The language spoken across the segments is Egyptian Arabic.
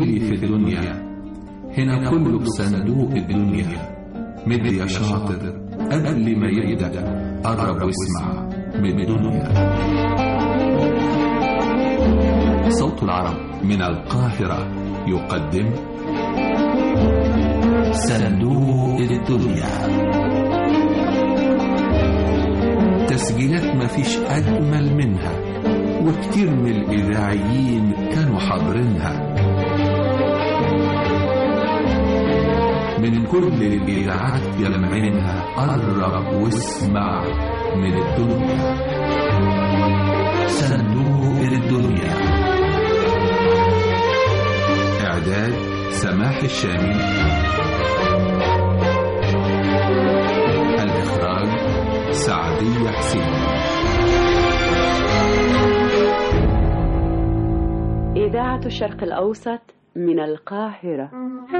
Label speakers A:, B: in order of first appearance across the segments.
A: اللي في الدنيا هنا كله بصندوق الدنيا مد يا شاطر قبل ما يبدأ قرب واسمع من الدنيا صوت العرب من القاهرة يقدم صندوق الدنيا تسجيلات مفيش أجمل منها وكتير من الإذاعيين كانوا حاضرينها من كل الإذاعات يلمعينها قرب واسمع من الدنيا صندوق الدنيا إعداد سماح الشامي الإخراج سعدية حسين
B: إذاعة الشرق الأوسط من القاهرة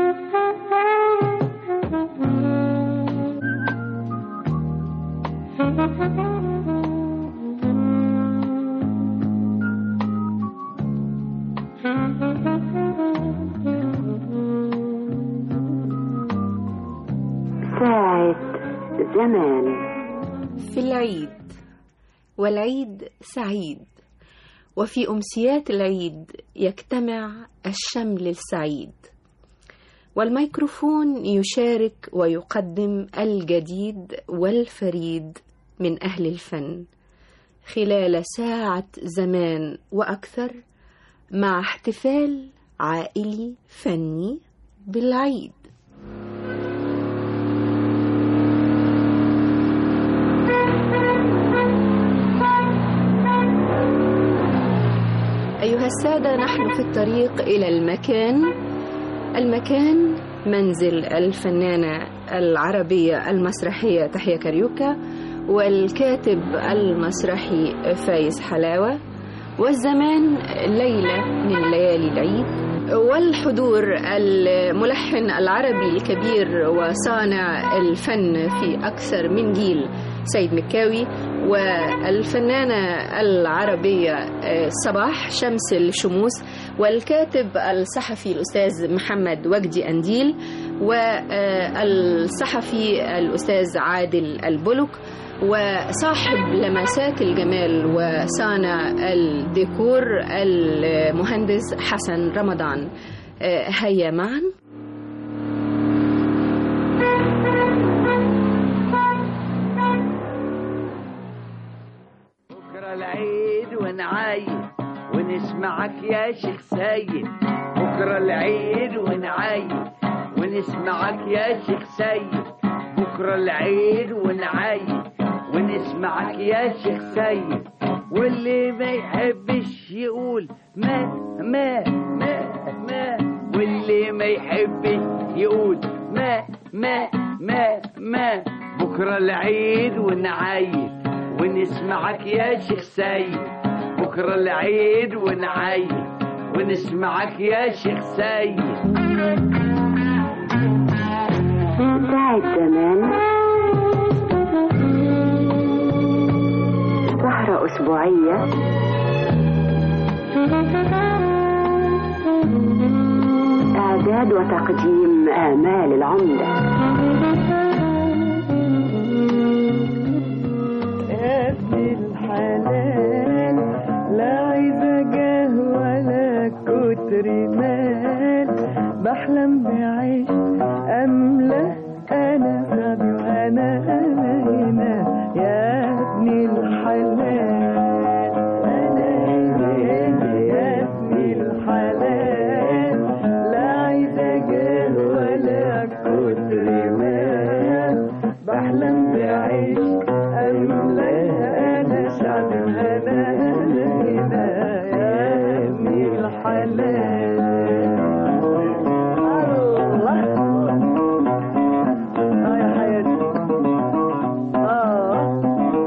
B: ساعة زمان
C: في العيد والعيد سعيد وفي أمسيات العيد يجتمع الشمل السعيد والميكروفون يشارك ويقدم الجديد والفريد من أهل الفن خلال ساعة زمان وأكثر مع احتفال عائلي فني بالعيد أيها السادة نحن في الطريق إلى المكان المكان منزل الفنانة العربية المسرحية تحية كاريوكا والكاتب المسرحي فايز حلاوة والزمان ليلة من ليالي العيد والحضور الملحن العربي الكبير وصانع الفن في أكثر من جيل سيد مكاوي والفنانة العربية صباح شمس الشموس والكاتب الصحفي الأستاذ محمد وجدي أنديل والصحفي الأستاذ عادل البلك وصاحب لمسات الجمال وصانع الديكور المهندس حسن رمضان هيا معا
D: بكرة العيد ونعايد ونسمعك يا شيخ سيد بكرة العيد ونعايد ونسمعك يا شيخ سيد بكرة العيد ونعايد ونسمعك يا شيخ سيد واللي ما يحبش يقول ما ما ما ما واللي ما يحبش يقول ما ما ما ما بكرة العيد ونعايد ونسمعك يا شيخ سيد بكرة العيد ونعيد ونسمعك يا شيخ سيد
B: ساعة زمان سهرة أسبوعية إعداد وتقديم آمال العمدة
E: يا ابن الحلال لا عايزة جاه ولا كتر مال بحلم بعيش أملى أنا غبي وأنا أنا هنا يا ابن الحلال أنا هنا هنا يا ابن الحلال لا عايزة جاه ولا كتر مال بحلم بعيش أملى أنا شعب هنا أنا هنا يا ابن الحلال الله آه يا حياتي آه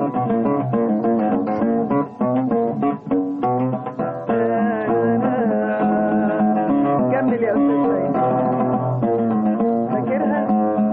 E: كمل يا أستاذ سيد فاكرها؟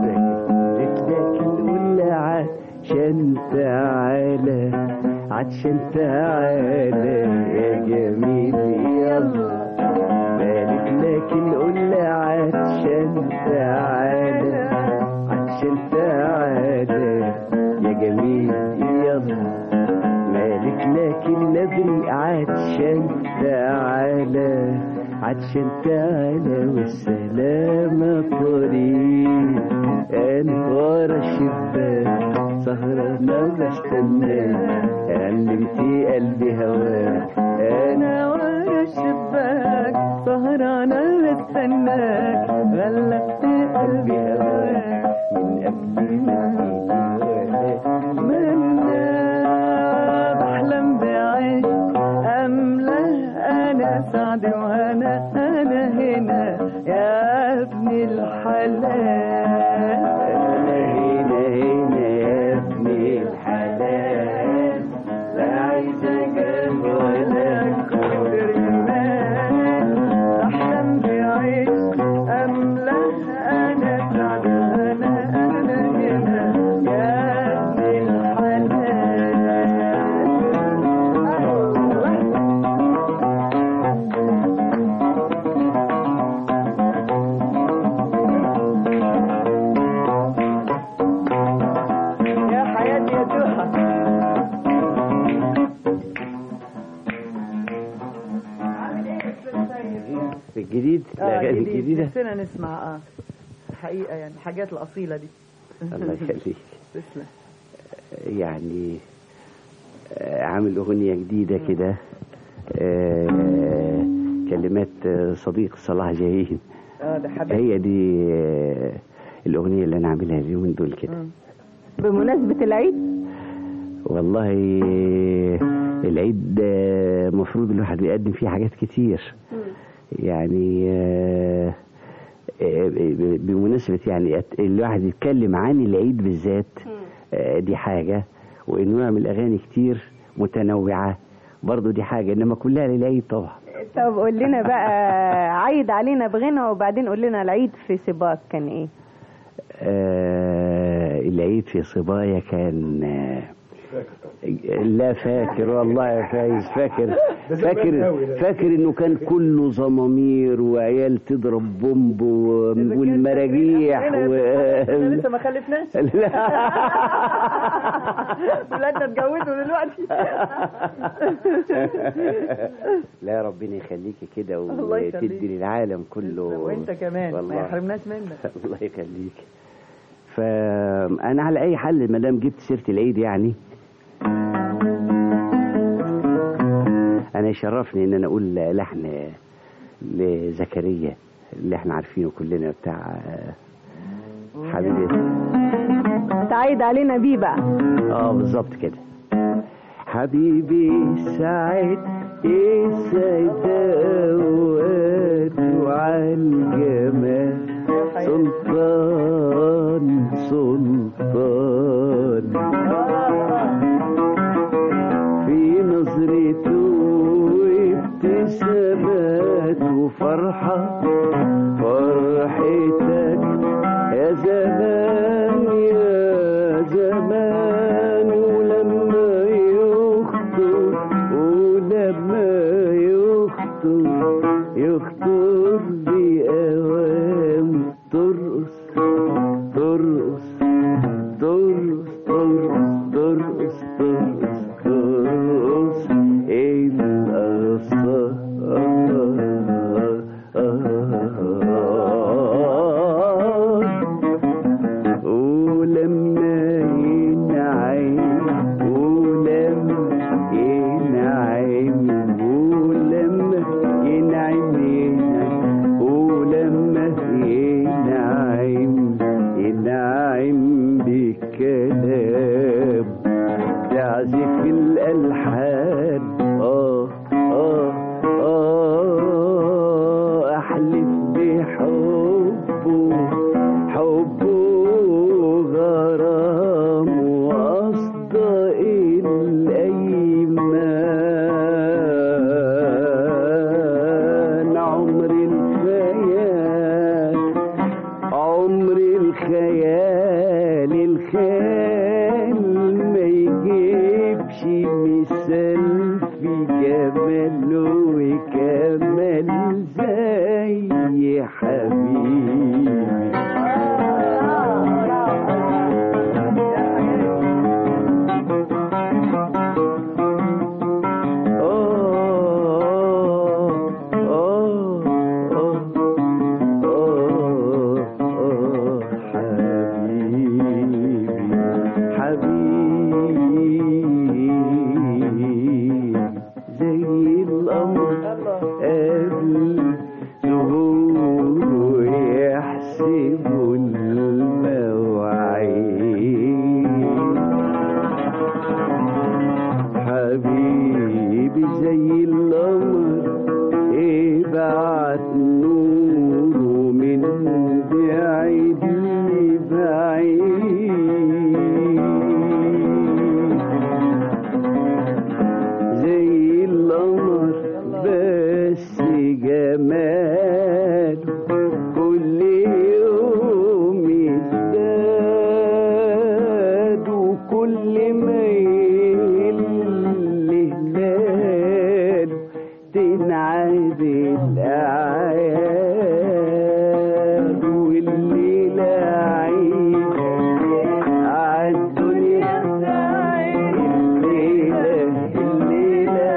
D: لكن قول عشان تعالى عشان تعالى يا جميل يلا مالك لكن قول عشان تعالى عشان تعالى يا جميل يلا مالك لكن نبري عشان تعالى عشان تعالى والسلامة طريق أنا ورا الشباك سهرانة بستناك علمتي قلبي هواك أنا ورا الشباك سهرانة بستناك غلبت قلبي هواك من قبل ما منا بحلم بعيش أملا أنا سعد وأنا أنا هنا يا ابن الحلال أنا هنا هنا يا ابن الحلال لا عايز أجاب ولا كبر مال أحلم بعيش أملا أنا سعد وأنا أنا هنا يا ابن الحلال يا حياتي يا دوحة الجديد الأغاني الجديدة
E: نفسنا نسمع اه حقيقة يعني الحاجات الأصيلة دي
D: الله يخليك
E: تسلم
D: يعني آه، عامل أغنية جديدة كده آه، كلمات آه، صديق صلاح جاهين
E: اه ده حبيبي
D: هي دي آه، الأغنية اللي أنا عاملها اليومين دول كده
E: بمناسبة العيد
D: والله العيد المفروض الواحد بيقدم فيه حاجات كتير يعني آه، آه، بمناسبة يعني أت- الواحد يتكلم عن العيد بالذات آه، دي حاجة وإنه يعمل أغاني كتير متنوعة برضو دي حاجة إنما كلها للعيد طبعا
F: طب قول لنا بقى عيد علينا بغنى وبعدين قول لنا العيد في سباق كان ايه
D: آه العيد في صبايا كان آه لا فاكر والله يا فايز فاكر فاكر فاكر انه كان كله زمامير وعيال تضرب بومب و- والمراجيح و...
E: احنا لسه ما خلفناش
D: لا.
E: ولادنا اتجوزوا دلوقتي
D: لا ربنا يخليكي كده
E: الله يخليك.
D: وتدي للعالم كله
E: وانت كمان ما
D: والله
E: يحرمناش منك
D: الله يخليك فانا على اي حل ما دام جبت سيره العيد يعني انا يشرفني ان انا اقول لحن لزكريا اللي احنا عارفينه كلنا بتاع حبيبي
F: تعيد علينا بيه بقى
D: اه بالظبط كده حبيبي سعد يسعد اوقاته عالجمال سلطان سلطان في نظرته ابتسامات وفرحة فرحتك يا زمان يا زمان ولما يخطر ولما يخطر يخطر بأوام ترقص ترقص ترقص ترقص ترقص ترقص الأصال ولما ينعم ولما ينعم ولما ينعم ينعم ولما ينعم ينعم بكلام تعزف الألحان آه آه آه أحلف بحبه حبه غرام وأصدق الأيمان عمر الخيال عمر الخيال الخيال ما يجيبش مثال في جمال وكمال زي حبيبي زي القمر قبل ظهوره يحسبوا المواعيد حبيبي زي القمر ابعت نوره من بعيد لبعيد زي القمر بس جمال كل يوم يزداد وكل ما يقل هلاله تنعاد الأعياد والليلة عيد عالدنيا الليلة الليلة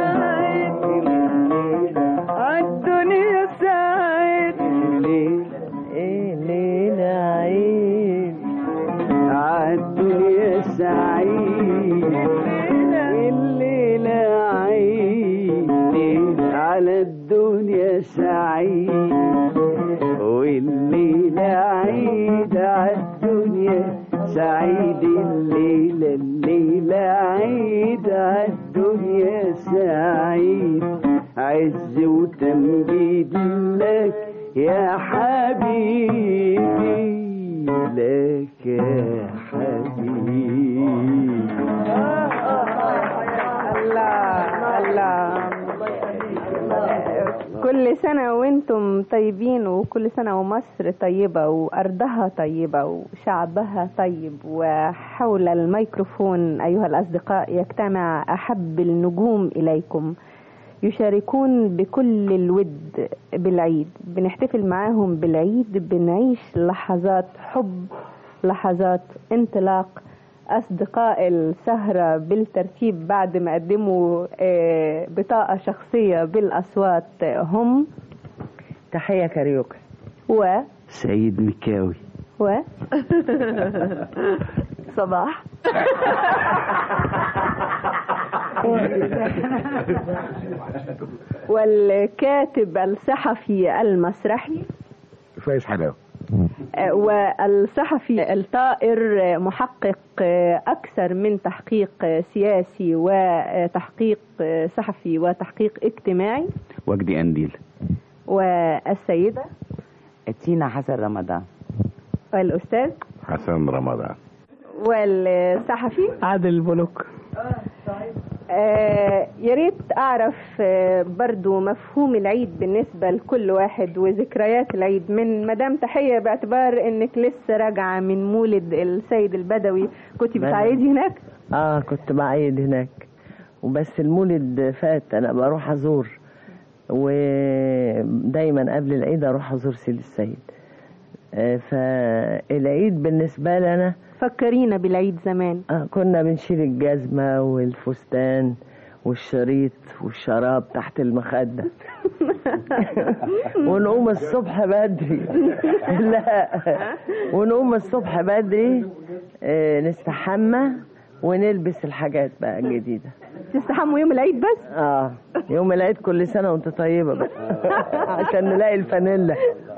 F: الدنيا سعيد
D: الليلة
F: الليلة عيد
D: عالدنيا سعيد الليلة عيد على الدنيا سعيد والليلة عيد عالدنيا سعيد الليلة الليلة عيد عالدنيا سعيد عز وتمجيد لك يا حبيبي لك يا حبيبي
F: الله الله كل سنة وانتم طيبين وكل سنة ومصر طيبة وأرضها طيبة وشعبها طيب وحول الميكروفون أيها الأصدقاء يجتمع أحب النجوم إليكم يشاركون بكل الود بالعيد بنحتفل معاهم بالعيد بنعيش لحظات حب لحظات انطلاق أصدقاء السهرة بالترتيب بعد ما قدموا آه، بطاقة شخصية بالأصوات هم
E: تحية كاريوكا
F: و
D: سعيد مكاوي
F: و صباح والكاتب الصحفي المسرحي
G: فايز حلاوه
F: آه، والصحفي الطائر آه، محقق آه، أكثر من تحقيق آه، سياسي وتحقيق آه، صحفي وتحقيق اجتماعي
D: وجدي أنديل
F: والسيدة
E: تينا حسن رمضان
F: والأستاذ
G: حسن رمضان
F: والصحفي
E: عادل بلوك
F: آه يا ريت اعرف آه برضو مفهوم العيد بالنسبه لكل واحد وذكريات العيد من مدام تحيه باعتبار انك لسه راجعه من مولد السيد البدوي كنت بتعيدي هناك
E: اه كنت بعيد هناك وبس المولد فات انا بروح ازور ودايما قبل العيد اروح ازور سيد السيد آه فالعيد بالنسبه لي انا
F: فكرينا بالعيد زمان
E: آه كنا بنشيل الجزمة والفستان والشريط والشراب تحت المخدة ونقوم الصبح بدري لا ونقوم الصبح بدري آه، نستحمى ونلبس الحاجات بقى الجديدة
F: تستحموا يوم العيد بس
E: اه يوم العيد كل سنة وانت طيبة بقى عشان نلاقي الفانيلا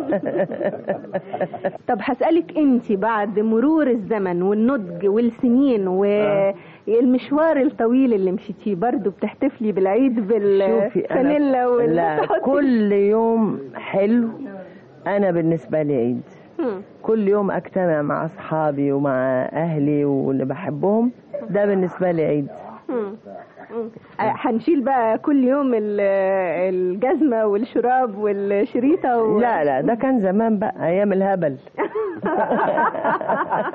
F: طب هسألك انت بعد مرور الزمن والنضج والسنين والمشوار الطويل اللي مشيتيه برضو بتحتفلي بالعيد
E: شوفي
F: بالفانيلا
E: أنا لا
F: وال
E: كل يوم حلو أنا بالنسبة لي عيد
F: مم.
E: كل يوم اجتمع مع اصحابي ومع اهلي واللي بحبهم ده بالنسبه لي عيد
F: مم. مم. آه، هنشيل بقى كل يوم ال- الجزمة والشراب والشريطة و...
E: لا لا ده كان زمان بقى ايام الهبل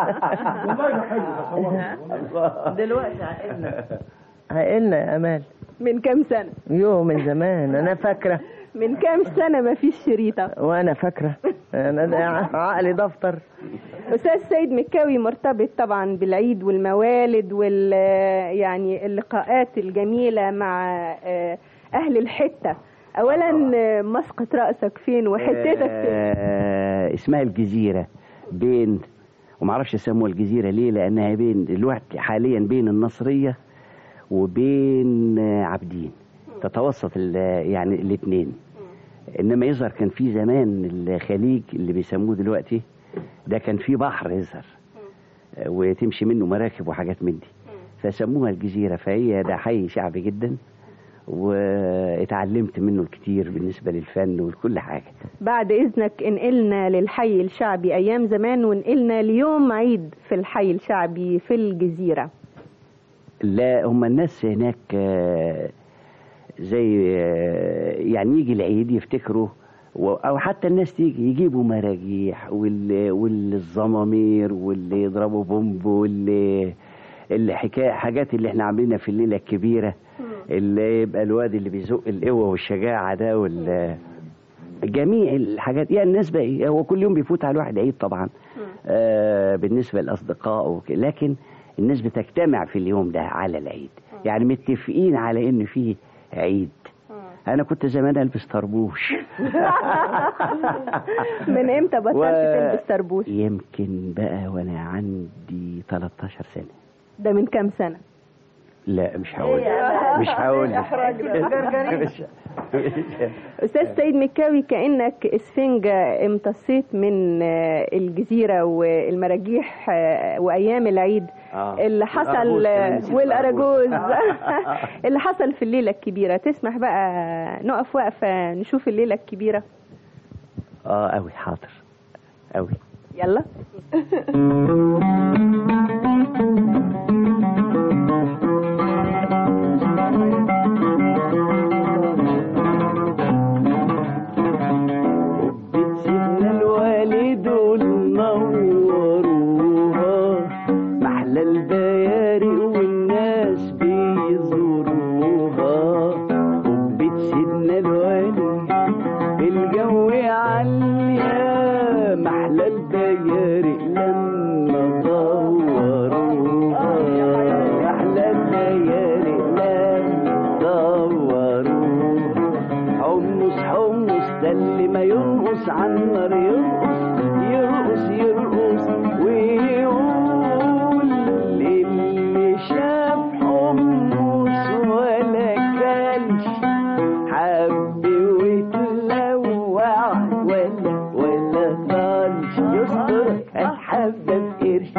H: دلوقتي عقلنا
E: عقلنا يا امال
F: من كام سنة
E: يوم من زمان انا فاكره
F: من كام سنة ما فيش شريطة
E: وانا فاكره انا ده عقلي دفتر
F: أستاذ سيد مكاوي مرتبط طبعا بالعيد والموالد وال يعني اللقاءات الجميلة مع آه، أهل الحتة أولا آه، مسقط رأسك فين وحتتك فين
D: آه اسمها الجزيرة بين ومعرفش يسموها الجزيرة ليه لأنها بين الوقت حاليا بين النصرية وبين آه، عابدين تتوسط ال- يعني الاثنين انما يظهر كان في زمان الخليج اللي بيسموه دلوقتي ده كان في بحر يظهر آه، وتمشي منه مراكب وحاجات من دي فسموها الجزيرة فهي ده حي شعبي جدا واتعلمت منه الكتير بالنسبة للفن ولكل حاجة
F: بعد إذنك انقلنا للحي الشعبي أيام زمان ونقلنا ليوم عيد في الحي الشعبي في الجزيرة
D: لا هم الناس هناك آه، زي آه، يعني يجي العيد يفتكروا و- او حتى الناس تيجي يجيبوا مراجيح وال- والزمامير واللي يضربوا بومب واللي الحكايه حاجات اللي احنا عاملينها في الليله الكبيره اللي يبقى الواد اللي بيزق القوه والشجاعه ده وال جميع الحاجات يعني الناس بقى إيه، هو كل يوم بيفوت على الواحد عيد طبعا آه بالنسبه للاصدقاء وك- لكن الناس بتجتمع في اليوم ده على العيد يعني متفقين على ان فيه عيد انا كنت زمان البس طربوش
F: من إمتى بطلت
D: و-
F: تلبس طربوش
D: يمكن بقى وانا عندي 13 سنه
F: ده من كام سنة
D: لا مش هقول مش هقول مش-
F: أستاذ سيد مكاوي كأنك إسفنجة امتصيت من آه، الجزيرة والمراجيح آه، وأيام العيد
D: آه.
F: اللي حصل
D: الأرجوز كمان نسيت
F: والأراجوز
D: الأرجوز.
F: اللي حصل في الليلة الكبيرة تسمح بقى نقف وقفة نشوف الليلة الكبيرة
D: اه قوي حاضر قوي
F: يلا
D: سيدنا الوالد ونوروها محلى البيارق والناس بيزوروها قبة سيدنا الوالد الجو عالية محلى البيارق لما دوروها محلى البيارق لما دوروها حمص حمص ده اللي ما ينقص عن النار يرقص يرقص يرقص ويقول اللي شاف حمص ولا كلش حب وتلوع ولا ولا طالش يصدر الحبة بقرش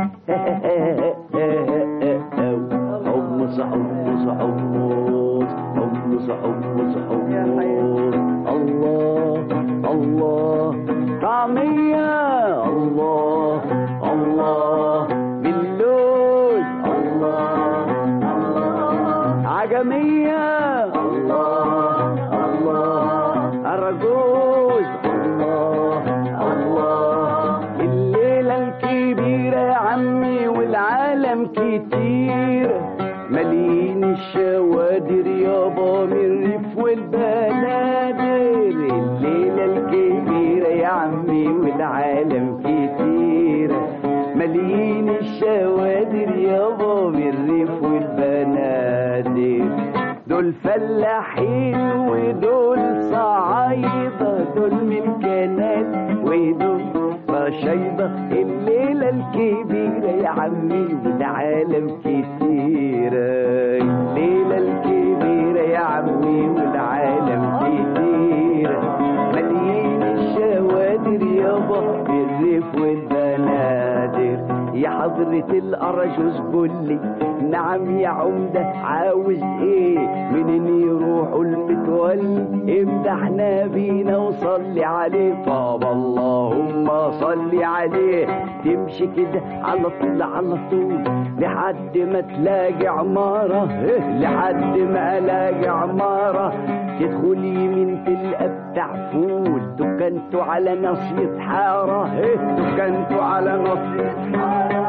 D: حمص حمص حمص حمص حمص حمص الله الله طعمية الله الله باللوز الله الله عجمية الله الله أرجوز الله الله الليلة الكبيرة يا عمي والعالم كتير مليين الشوادر يابا من الريف والبنادر الليلة الكبيرة يا عمي والعالم كتير مليين الشوادر يابا من الريف والبنادر دول فلاحين ودول صعايدة دول من كنات ودول رشايدة الليلة الكبيرة يا عمي والعالم كتيرة الليلة الكبيرة يا عمي والعالم كتيرة مليين الشوادر يابا بالريف والبنادر يا حضرة الأرجوز قولي نعم يا عمدة عاوز ايه منين يروحوا المتولي امدحنا بينا وصلي عليه طب اللهم صلي عليه تمشي كده على طول على طول لحد ما تلاقي عمارة إيه، لحد ما الاقي عمارة تدخل يمين تلقى بتاع فول دكانته على نصية حارة إيه، دكانته على نصية حارة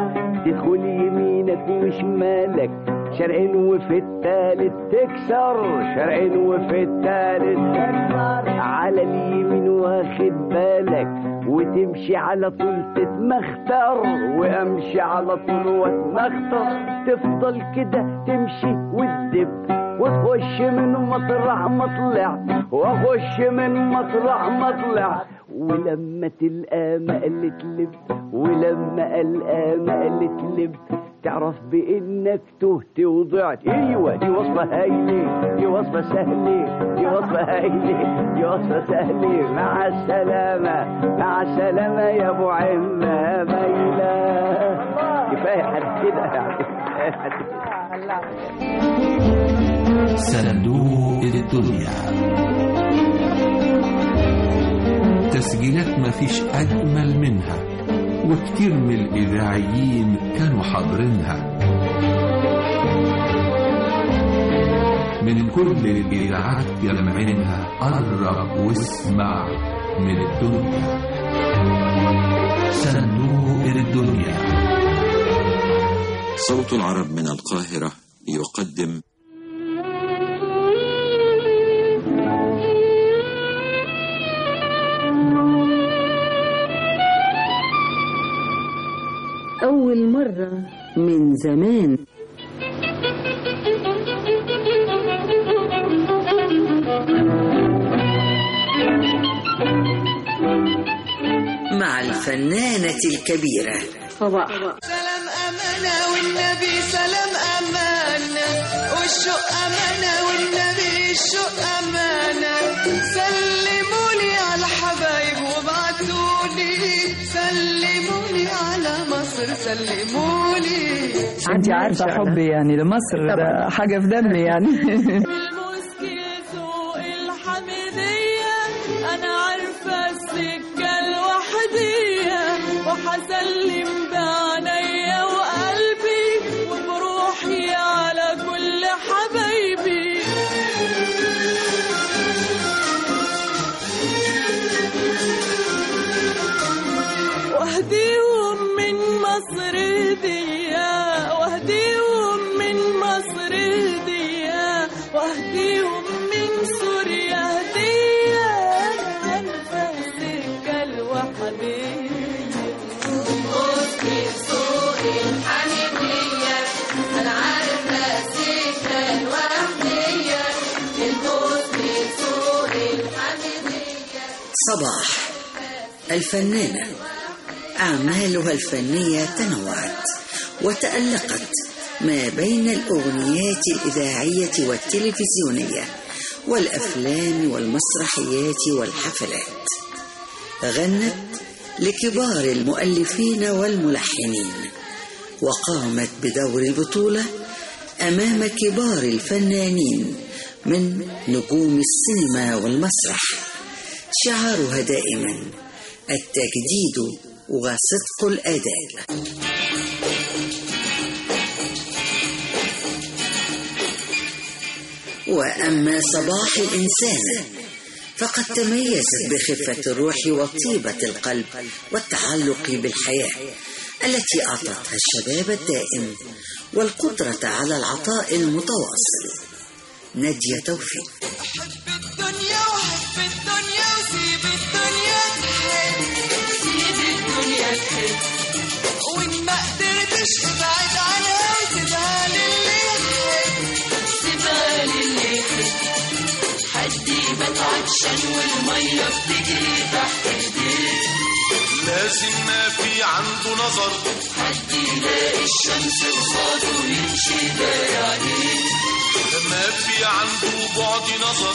D: تدخل يمينك وشمالك شرقين وفي التالت تكسر شرقين وفي التالت على اليمين واخد بالك وتمشي على طول تتمختر وامشي على طول واتمختر تفضل كده تمشي وتدب وتخش من مطرح ما طلع واخش من مطرح ما طلع ولما تلقى مقلة لب ولما القى مقلة لب تعرف بانك تهت وضعت ايوه دي وصفه هايله دي وصفه سهله دي وصفه هايله دي وصفه سهله مع السلامه مع السلامه يا ابو عمه ميله كفايه حد كده يعني كفايه حد كده
A: صندوق الدنيا تسجيلات مفيش أجمل منها وكتير من الإذاعيين كانوا حاضرينها من كل الإذاعات جمعينها قرب واسمع من الدنيا صندوق الدنيا
H: صوت العرب من القاهرة يقدم
I: أول مرة من زمان
J: مع الفنانة الكبيرة
I: صباح
K: سلام أمانة والنبي سلام أمانة والشوق أمانة والنبي الشوق أمانة سلمولي على حبايب وبعتولي سلمولي على مصر سلمولي
L: انت عارفه حبي يعني لمصر ده حاجه في دمي يعني
K: المسكي ذوق الحميدية أنا عارفة السكة الوحدية وحسلم بعينيا وقلبي وبروحي على كل حبايبي واهديهم من مصر هدية واهديهم من مصر هدية واهديهم من سوريا هدية أنا عارفة السكة الوحدية بصي سوقي الحنينية أنا عارفة السكة الوحدية البصي سوقي الحنينية
J: صباح الفنانة أعمالها الفنية تنوعت وتألقت ما بين الأغنيات الإذاعية والتلفزيونية والأفلام والمسرحيات والحفلات غنت لكبار المؤلفين والملحنين وقامت بدور البطولة أمام كبار الفنانين من نجوم السينما والمسرح شعارها دائما التجديد وصدق الأداء وأما صباح الإنسان فقد تميزت بخفة الروح وطيبة القلب والتعلق بالحياة التي أعطتها الشباب الدائم والقدرة على العطاء المتواصل نادية توفيق
K: الدنيا وحب الدنيا وسيب الدنيا تحب سيب الدنيا تحب وإن ما قدرتش ابعد عنها وسيبها للي يحب سيبها للي يحب حد يبات عطشان والمية بتجري تحت ايديه
M: لازم ما في عنده نظر
K: حد يلاقي الشمس قصاده ويمشي داير عليه
M: ما في عنده بعد نظر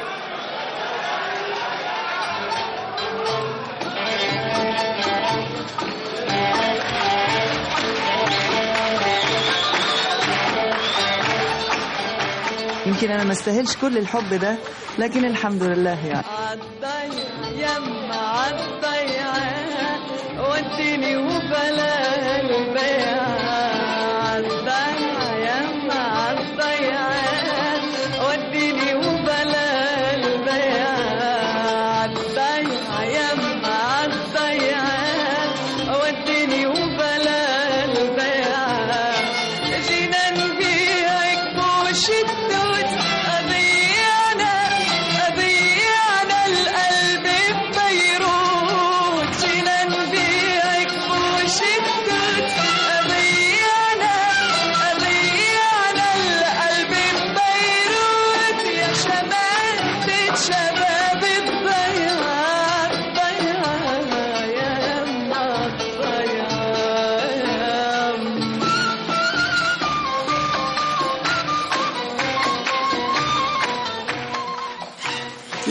L: يمكن انا ما استاهلش كل الحب ده لكن الحمد لله يعني
K: عالضيع يما عالضيع وديني وبلا البيع عالضيع يما عالضيع وديني وبلا البيع عالضيع يما عالضيع وديني وبلا البيع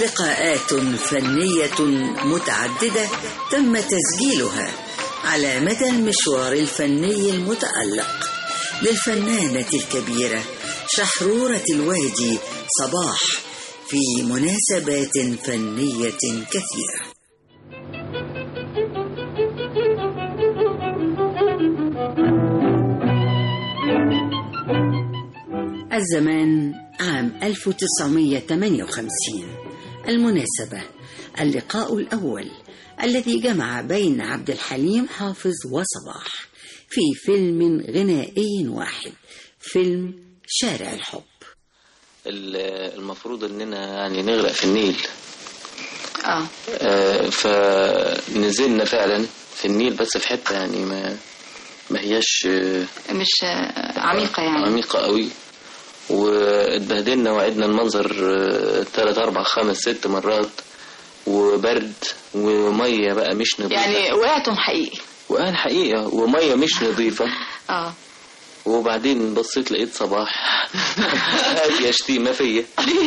J: لقاءات فنية متعددة تم تسجيلها على مدى المشوار الفني المتألق للفنانة الكبيرة شحرورة الوادي صباح في مناسبات فنية كثيرة الزمان عام 1958 المناسبة اللقاء الأول الذي جمع بين عبد الحليم حافظ وصباح في فيلم غنائي واحد فيلم شارع الحب
N: ال- المفروض اننا يعني نغرق في النيل
O: اه
N: آه، فنزلنا فعلا في النيل بس في حته يعني ما ما هياش آه،
O: مش آه، عميقة يعني
N: عميقه قوي واتبهدلنا وعدنا المنظر آه، تلات اربع خمس ست مرات وبرد وميه بقى مش نظيفه
O: يعني وقعتم حقيقي
N: وقال حقيقه وميه مش نظيفه
O: اه
N: وبعدين بصيت لقيت صباح هادية شتيمة فيا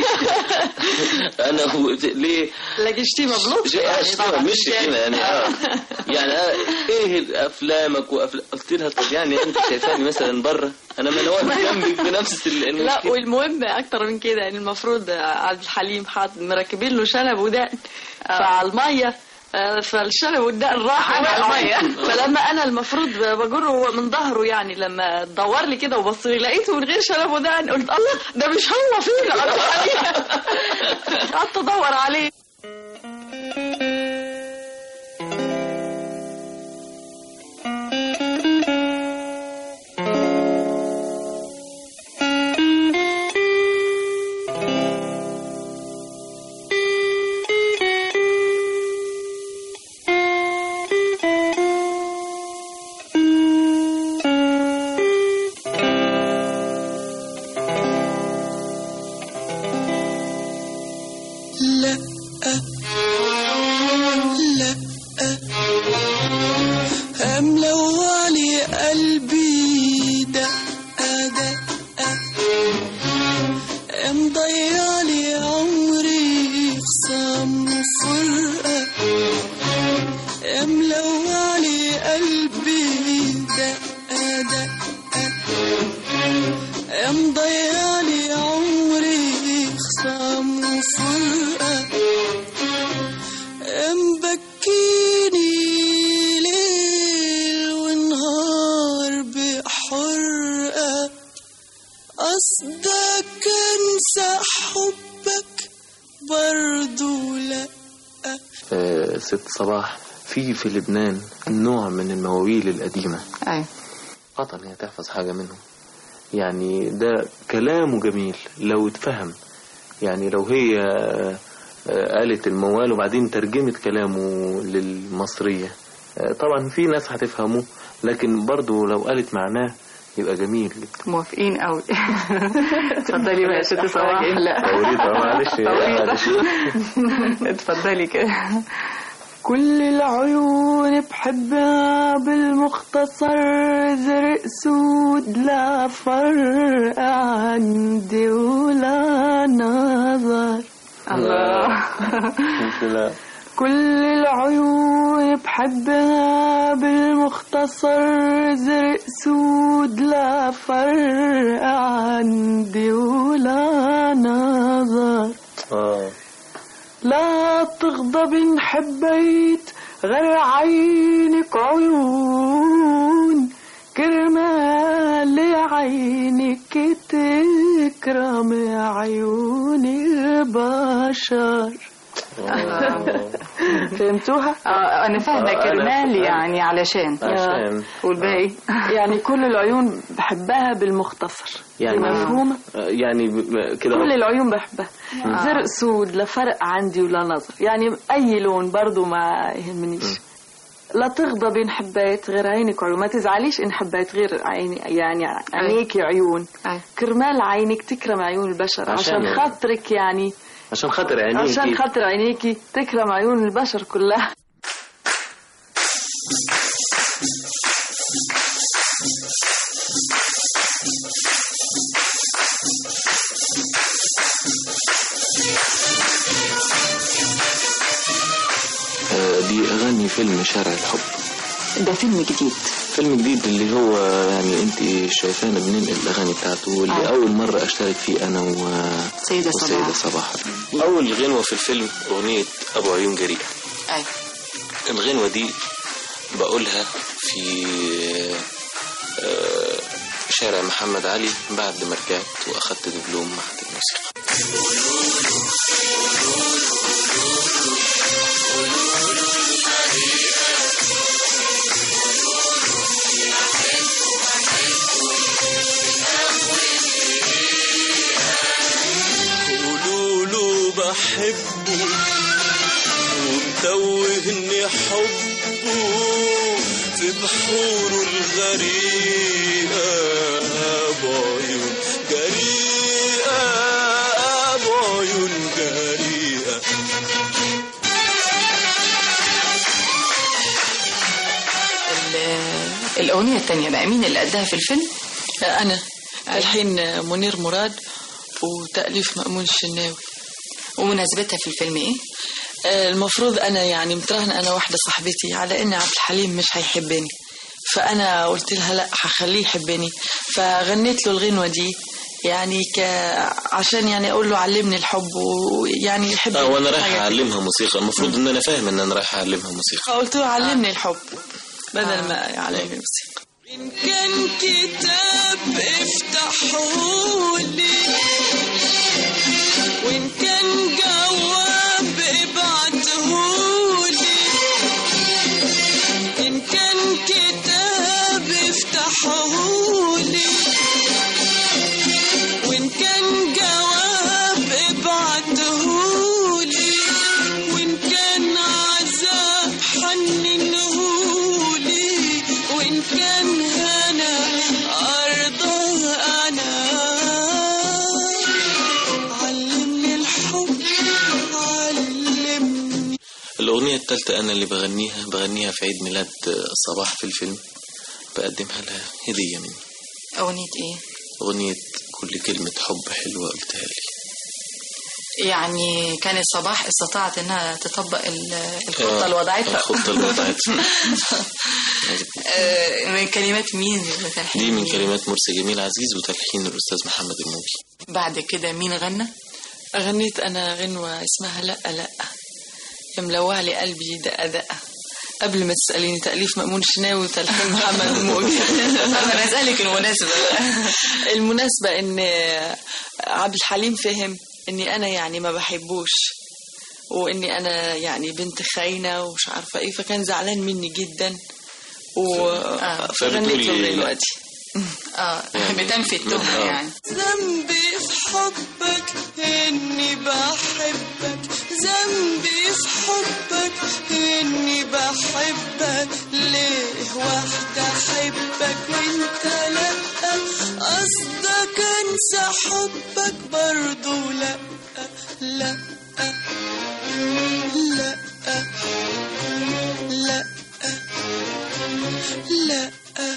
N: انا هو- ليه
O: لكن شتيمة بلطف
N: شيء
O: يعني
N: شتيمة
O: طبعاً
N: مش شتيمة يعني اه يعني أنا ايه افلامك وأفل... قلت لها طب يعني انت شايفاني مثلا بره انا ما انا واقف جنبك بنفس ال-
O: لا
N: المشكلة
O: والمهم اكتر من كده يعني المفروض عبد الحليم حاط مركبين له شنب ودقن فعلى الميه آه، فالشنب والدقن راح على الميه فلما انا المفروض بجره من ظهره يعني لما دور لي كده وبص لي لقيته من غير شنب ودقن قلت الله ده مش هو فين عبد الحليم قعدت ادور عليه
K: لا لا أملوالي قلبي دقة دقة مضيعلي عمري خصام وفرقة ملوالي قلبي دقة دقة مضيعلي عمري خصام وفرقة مبكيني ليل ونهار بحرقة قصدك انسى حبك برضو لا
N: آه، ست صباح في في لبنان نوع من المواويل القديمة
O: ايوه
N: قطن هي تحفظ حاجة منهم يعني ده كلامه جميل لو اتفهم يعني لو هي آه، آه، قالت الموال وبعدين ترجمت كلامه للمصرية آه، طبعا في ناس هتفهمه لكن برضو لو قالت معناه يبقى جميل
O: موافقين قوي اتفضلي بقى يا ست صباح لا
N: قولي طبعا معلش معلش
O: اتفضلي كده كل العيون بحبها بالمختصر زرق سود لا فرق عندي ولا نظر الله
N: لا
O: كل العيون بحبها بالمختصر زرق سود لا فرق عندي ولا نظر
N: اه
O: لا تغضب إن حبيت غير عينك عيون كرمال عينك تكرم عيون البشر فهمتوها؟
P: آه انا فاهمه
O: آه، أنا
P: كرمال
O: فاهم.
P: يعني علشان
N: عشان.
P: والباقي
O: يعني كل العيون بحبها بالمختصر
N: يعني
O: مفهومة؟
N: آه، يعني ب- كده
O: كل العيون بحبها
N: آه.
O: زرق سود لا فرق عندي ولا نظر يعني اي لون برضو ما يهمنيش لا تغضبي ان حبيت غير عينك عيون ما تزعليش ان حبيت غير عيني يعني عينيك عيون كرمال عينك تكرم عيون البشر
N: عشان
O: عشان
N: يعني.
O: خاطرك يعني
N: عشان خاطر عينيكي
O: عشان خاطر عينيكي تكرم عيون البشر كلها
N: دي أغاني فيلم شارع الحب
P: ده فيلم جديد
N: فيلم جديد اللي هو يعني انت شايفانا بننقل الاغاني بتاعته واللي
P: آه.
N: اول مره اشترك فيه انا و
P: سيدة
N: وسيدة
P: صباح.
N: صباح اول غنوه في الفيلم اغنيه ابو عيون جريئه
P: أيوة.
N: الغنوه دي بقولها في آه، شارع محمد علي بعد ما رجعت واخدت دبلوم معهد الموسيقى
K: قولوا له بحبه ومتوهني حبه في بحوره الغريقة أبو عيون جريئة أبو عيون جريئة
P: ال- الأغنية التانية بقى مين اللي أداها في الفيلم؟
O: أنا الحين منير مراد وتأليف مأمون الشناوي
P: ومناسبتها في الفيلم إيه؟
O: آه، المفروض أنا يعني متراهنة أنا واحدة صاحبتي على إن عبد الحليم مش هيحبني فأنا قلت لها لا هخليه يحبني فغنيت له الغنوة دي يعني ك... عشان يعني أقول له علمني الحب ويعني يحب
N: اه وانا رايح
O: حاجة كده.
N: اعلمها موسيقى المفروض ان انا فاهم ان انا رايح اعلمها موسيقى
O: فقلت له علمني الحب بدل ما يعلمني الموسيقى
K: إن كان كتاب افتحولي وإن كان جواب ابعتهولي إن كان كتاب افتحولي وإن كان جواب ابعتهولي وإن كان عذاب حننهولي وإن كان هنا أرضه أنا علمني الحب علمني
N: الاغنيه الثالثه انا اللي بغنيها بغنيها في عيد ميلاد صباح في الفيلم بقدمها لها هديه مني
P: أغنية إيه؟
N: اغنيه كل كلمه حب حلوه قلتها لي
P: يعني كانت صباح استطاعت إنها تطبق ال- الخطة
N: آه،
P: اللي وضعتها
N: الخطة اللي وضعتها.
P: آه، من كلمات مين اللي تلحين
N: دي من
P: مين؟
N: كلمات مرسي جميل عزيز وتلحين الاستاذ محمد الموجي
P: بعد كده مين غنى؟
O: غنيت أنا غنوة اسمها لأ لأ يا ملوع لي قلبي دقة دقة قبل ما تسأليني تأليف مأمون شناوي وتلحين محمد الموجي
P: أنا أسألك المناسبة
O: المناسبة إن عبد الحليم فهم إني أنا يعني ما بحبوش وإني أنا يعني بنت خاينة ومش عارفة إيه فكان زعلان مني جدا و فغنيت له
N: فبتقولي لا.
O: دلوقتي
P: اه بتنفي التهمة
N: آه.
P: يعني
K: ذنبي في حبك إني بحبك ذنبي في حبك إني بحبك ليه واحدة أحبك وأنت لأ قصدك أنسى حبك برضو لأ لأ لأ لأ لأ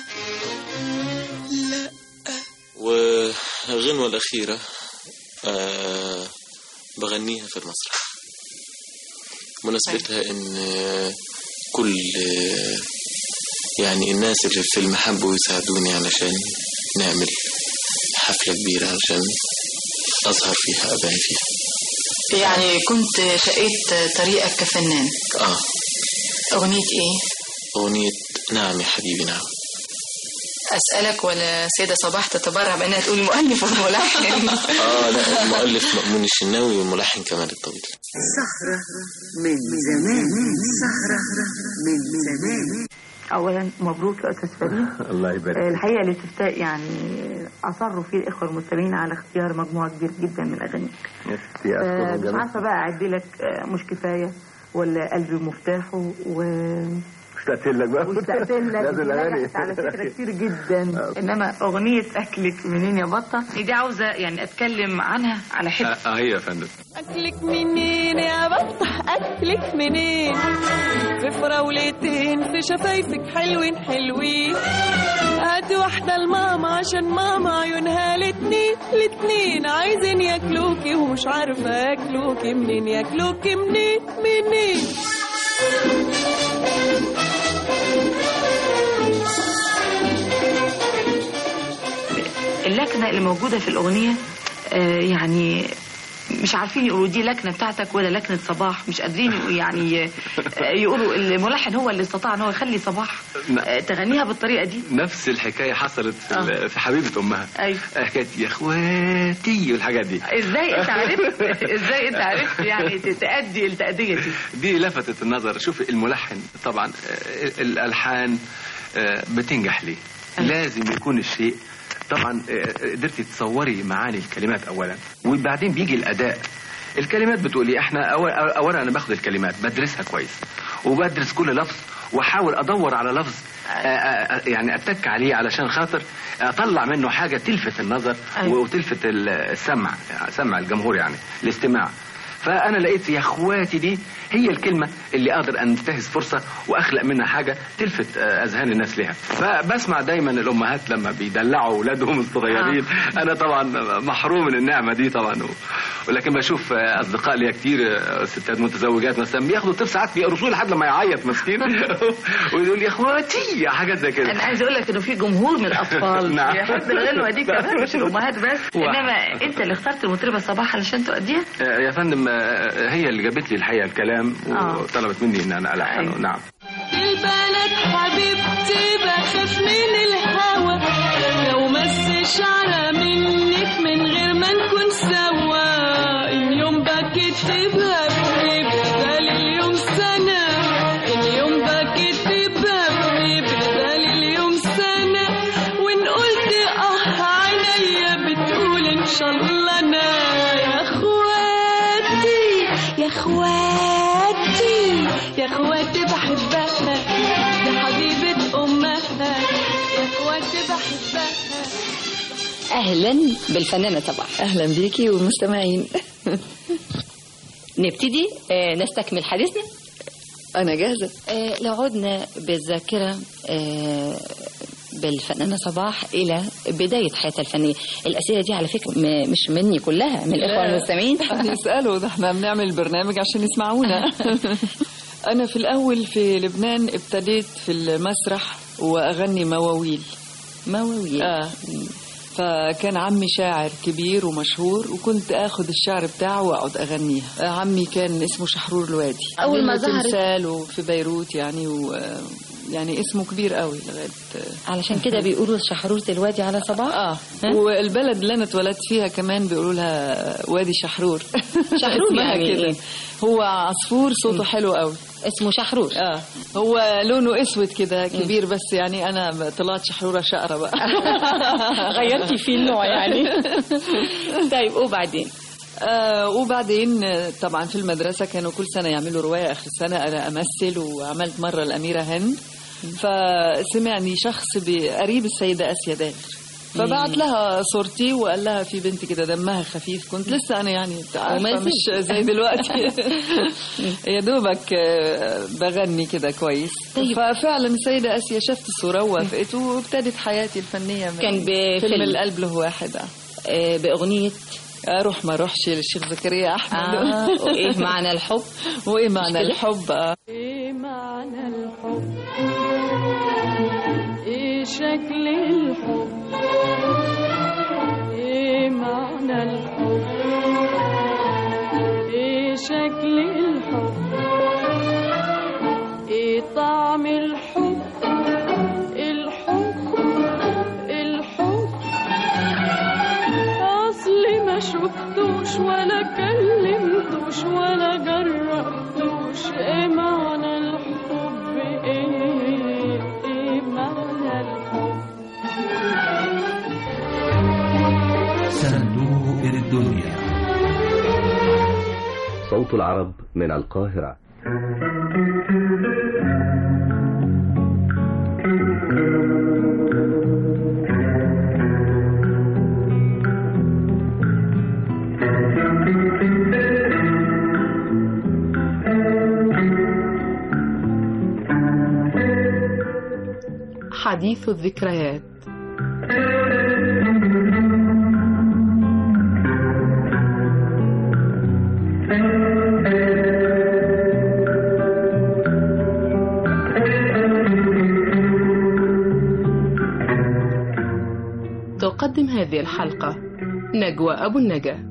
K: لأ
N: والغنوة الأخيرة آه بغنيها في المسرح مناسبتها إن آه، كل آه، يعني الناس اللي في الفيلم حبوا يساعدوني علشان نعمل حفلة كبيرة علشان أظهر فيها أبان فيها
P: يعني كنت شقيت طريقك كفنان
N: آه
P: أغنية إيه؟
N: أغنية نعم يا حبيبي نعم
P: أسألك ولا سيدة صباح تتبرع بأنها تقول المؤلف والملحن
N: آه لا المؤلف مأمون الشناوي والملحن كمال الطويل
I: سهرة من زمان سهرة من زمان
Q: اولا مبروك يا استاذ فريد
G: الله يبارك
Q: آه، الحقيقه الاستفتاء يعني اصروا فيه الاخوه المستمعين على اختيار مجموعه كبيره جدا من اغانيك
G: نفسي
Q: آه،
G: أشكرهم
Q: مش
G: جميعا
Q: عارفه بقى اعدي لك آه، مش كفايه ولا قلبي مفتاحه و
G: اشتقت لك بقى
Q: واشتقت لك
G: لازم
Q: دي
G: الأغاني.
Q: نجحت على فكره كتير جدا انما اغنيه اكلك منين يا بطه دي عاوزه يعني اتكلم عنها على حته
A: اه هي يا فندم
K: أكلك منين يا بطة أكلك منين في فراولتين في شفايفك حلوين حلوين هات واحدة لماما عشان ماما عيونها الاتنين الاتنين عايزين ياكلوكي ومش عارفة ياكلوكي منين ياكلوكي منين منين
Q: اللكنة اللي موجودة في الأغنية آه، يعني مش عارفين يقولوا دي لكنة بتاعتك ولا لكنة صباح مش قادرين يقولوا يعني آه، يقولوا الملحن هو اللي استطاع ان هو يخلي صباح آه، تغنيها بالطريقة دي
R: نفس الحكايه حصلت في, ال- في حبيبه امها
Q: ايوه
R: حكايه يا اخواتي والحاجات دي
Q: ازاي انت عرفت ازاي انت عرفت يعني تأدي التأدية دي
R: دي لفتت النظر شوف الملحن طبعا آه، الالحان آه، بتنجح ليه لازم يكون الشيء طبعا آه، قدرتي تصوري معاني الكلمات اولا وبعدين بيجي الاداء الكلمات بتقولي احنا أول- اولا انا باخد الكلمات بدرسها كويس وبدرس كل لفظ واحاول ادور على لفظ آه، آه، يعني اتك عليه علشان خاطر اطلع منه حاجه تلفت النظر
Q: أيوة.
R: وتلفت السمع سمع الجمهور يعني الاستماع فانا لقيت يا اخواتي دي هي الكلمه اللي اقدر انتهز فرصه واخلق منها حاجه تلفت آه، اذهان الناس لها فبسمع دايما الامهات لما بيدلعوا اولادهم الصغيرين انا طبعا محروم من النعمه دي طبعا و- ولكن بشوف آه، اصدقاء ليا كتير آه، ستات متزوجات مثلا بياخدوا الطفل ساعات بيقرصوه لحد لما يعيط مسكين ويقول يا اخواتي حاجات زي كده
Q: انا عايز اقول لك انه في جمهور من الاطفال
R: نعم.
Q: يحب الغنوه دي كمان مش الامهات بس انما انت اللي اخترت المطربه صباح علشان تؤديها
R: آه، يا فندم آه، هي اللي جابت لي الحقيقه الكلام
Q: آه.
R: وطلبت مني ان انا الحنه نعم
K: البنات حبيبتي بخاف من الهوى لو مس شعرة منك من غير ما نكون سوا اليوم بكتبها ببدل اليوم سنة اليوم بكتبها ببدل اليوم سنة وإن قلت اه عينيا بتقول إن شاء الله أنا يا اخواتي يا اخواتي يا اخواتي بحبها يا حبيبة امها يا اخواتي بحبها
C: اهلا بالفنانه طبعا
S: اهلا بيكي ومستمعين
C: نبتدي آه، نستكمل حديثنا
S: انا جاهزه
C: آه، لو عدنا بالذاكره آه، بالفنانة صباح إلى بداية حياتها الفنية الأسئلة دي على فكرة م- مش مني كلها من الإخوة المستمعين
S: يسألوا ده احنا بنعمل برنامج عشان يسمعونا أنا في الأول في لبنان ابتديت في المسرح وأغني مواويل
C: مواويل
S: آه فكان عمي شاعر كبير ومشهور وكنت اخد الشعر بتاعه واقعد اغنيها آه، عمي كان اسمه شحرور الوادي
C: أول ما
S: عامل له
C: ظهرت-
S: تمثال في بيروت يعني و يعني اسمه كبير قوي لغايه
C: علشان كده بيقولوا شحرورة الوادي على صباح
S: اه والبلد اللي انا اتولدت فيها كمان بيقولوا لها وادي شحرور
C: شحرور
S: اسمها
C: يعني
S: كده
C: إيه؟
S: هو عصفور صوته حلو قوي
C: اسمه شحرور
S: اه هو لونه اسود كده كبير بس يعني انا طلعت شحروره شقره بقى
C: غيرتي فيه النوع يعني طيب وبعدين
S: آه وبعدين آه، طبعا في المدرسة كانوا كل سنة يعملوا رواية آخر السنة أنا أمثل وعملت مرة الأميرة هند فسمعني شخص قريب السيدة آسيا داغر فبعت لها صورتي وقال لها في بنت كده دمها خفيف كنت لسه انا يعني أنت عارفة
C: وما
S: مش
C: زلت.
S: زي دلوقتي يا دوبك آه، بغني كده كويس
C: طيب.
S: ففعلا السيدة آسيا شافت الصورة ووافقت وابتدت حياتي الفنية من
C: كان بفيلم.
S: فيلم القلب له واحد آه.
C: آه، بأغنية
S: اروح ما اروحش للشيخ زكريا احمد
C: آه، وإيه معنى الحب
S: وايه
C: مش
S: معنى
C: كده؟
S: الحب آه.
K: ايه معنى الحب ايه شكل الحب ايه معنى الحب ايه شكل الحب ايه طعم الحب الحب الحب اصلي ما شفتوش ولا كلمتوش ولا جربتوش ايه معنى الحب ايه ايه معنى الحب
A: صندوق الدنيا
T: صوت العرب من القاهرة
U: حديث الذكريات تقدم هذه الحلقة نجوى أبو النجا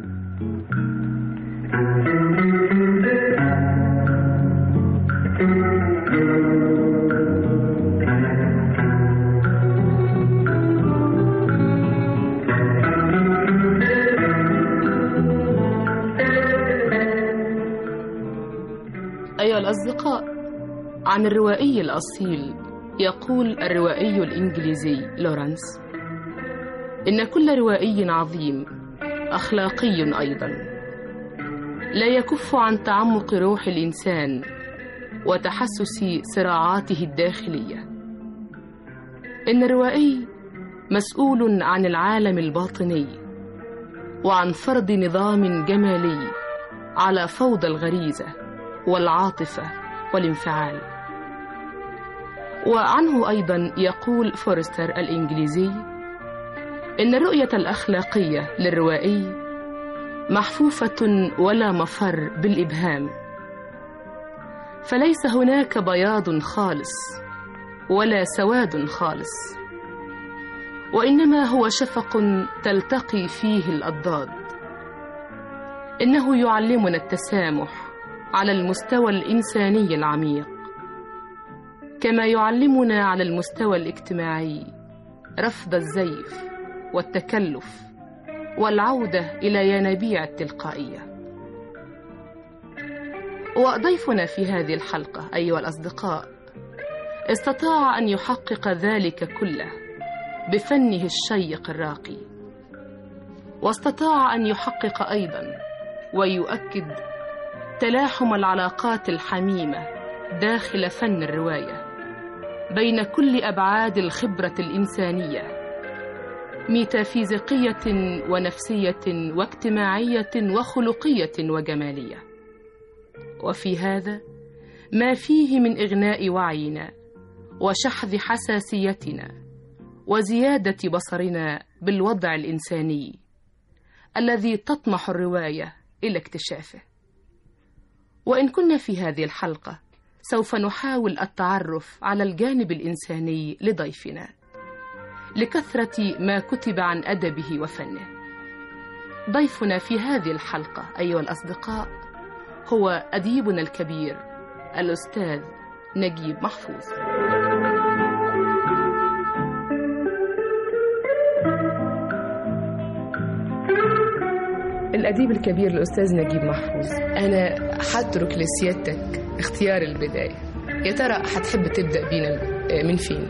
U: أيها الأصدقاء عن الروائي الأصيل يقول الروائي الإنجليزي لورانس إن كل روائي عظيم أخلاقي أيضا لا يكف عن تعمق روح الإنسان وتحسس صراعاته الداخلية إن الروائي مسؤول عن العالم الباطني وعن فرض نظام جمالي على فوضى الغريزة والعاطفة والانفعال وعنه أيضا يقول فورستر الإنجليزي إن الرؤية الأخلاقية للروائي محفوفة ولا مفر بالإبهام فليس هناك بياض خالص ولا سواد خالص وإنما هو شفق تلتقي فيه الأضداد إنه يعلمنا التسامح على المستوى الإنساني العميق كما يعلمنا على المستوى الاجتماعي رفض الزيف والتكلف والعودة إلى ينابيع التلقائية وضيفنا في هذه الحلقة أيها الأصدقاء استطاع أن يحقق ذلك كله بفنه الشيق الراقي واستطاع أن يحقق أيضا ويؤكد تلاحم العلاقات الحميمة داخل فن الرواية بين كل أبعاد الخبرة الإنسانية ميتافيزيقية ونفسية واجتماعية وخلقية وجمالية وفي هذا ما فيه من إغناء وعينا وشحذ حساسيتنا وزيادة بصرنا بالوضع الإنساني الذي تطمح الرواية إلى اكتشافه وإن كنا في هذه الحلقة سوف نحاول التعرف على الجانب الإنساني لضيفنا لكثرة ما كتب عن أدبه وفنه ضيفنا في هذه الحلقة أيها الأصدقاء هو أديبنا الكبير الأستاذ نجيب محفوظ الأديب الكبير الأستاذ نجيب محفوظ أنا هترك لسيادتك اختيار البداية يا ترى هتحب تبدأ بينا من فين؟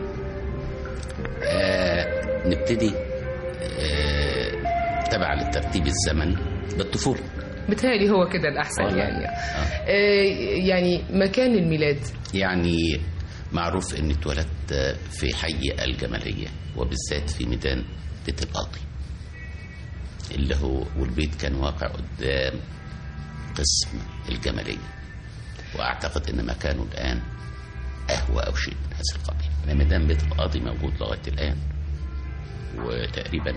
V: آه نبتدي آه تبع للترتيب الزمني بالطفولة
U: بتهيألي هو كده الأحسن
V: والله.
U: يعني آه يعني مكان الميلاد
V: يعني معروف اني اتولدت في حي الجمالية وبالذات في ميدان بيت القاضي اللي هو والبيت كان واقع قدام قسم الجمالية واعتقد ان مكانه الان قهوة او شيء من هذا القبيل أنا ميدان بيت القاضي موجود لغاية الان وتقريبا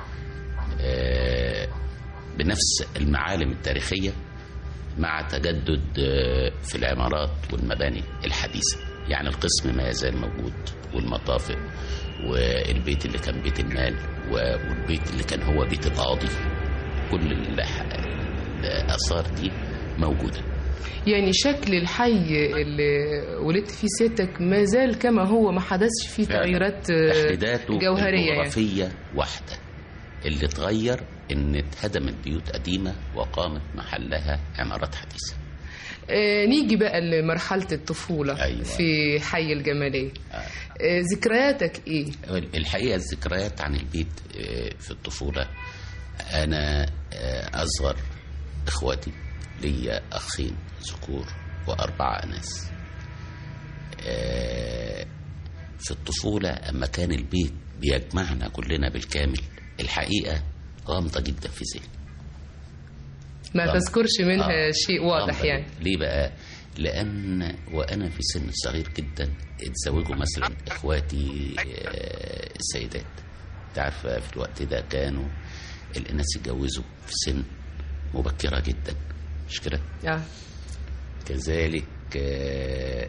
V: آه، بنفس المعالم التاريخية مع تجدد آه، في العمارات والمباني الحديثة يعني القسم ما يزال موجود والمطافئ والبيت اللي كان بيت المال و- والبيت اللي كان هو بيت القاضي كل الح- الآثار دي موجودة
U: يعني شكل الحي اللي ولدت فيه سيادتك ما زال كما هو ما حدثش فيه
V: فعلا.
U: تغييرات آه،
V: تحديداته
U: جوهرية يعني
V: الجغرافية واحدة اللي اتغير ان اتهدمت بيوت قديمة وقامت محلها عمارات حديثة
U: آه، نيجي بقى لمرحلة الطفولة
V: أيوة.
U: في حي الجمالية آه، ذكرياتك ايه؟
V: الحقيقة الذكريات عن البيت آه، في الطفولة أنا آه، أصغر إخواتي ليا أخين ذكور وأربعة أناس آه، في الطفولة أما كان البيت بيجمعنا كلنا بالكامل الحقيقة غامضة جدا في ذهني
U: ما
V: غامضة.
U: تذكرش منها
V: آه،
U: شيء واضح
V: غامضة
U: يعني
V: ليه بقى؟ لأن وأنا في سن صغير جدا اتزوجوا مثلا إخواتي آه، السيدات تعرف في الوقت ده كانوا الناس اتجوزوا في سن مبكرة جدا مش كده؟
U: آه.
V: كذلك آه،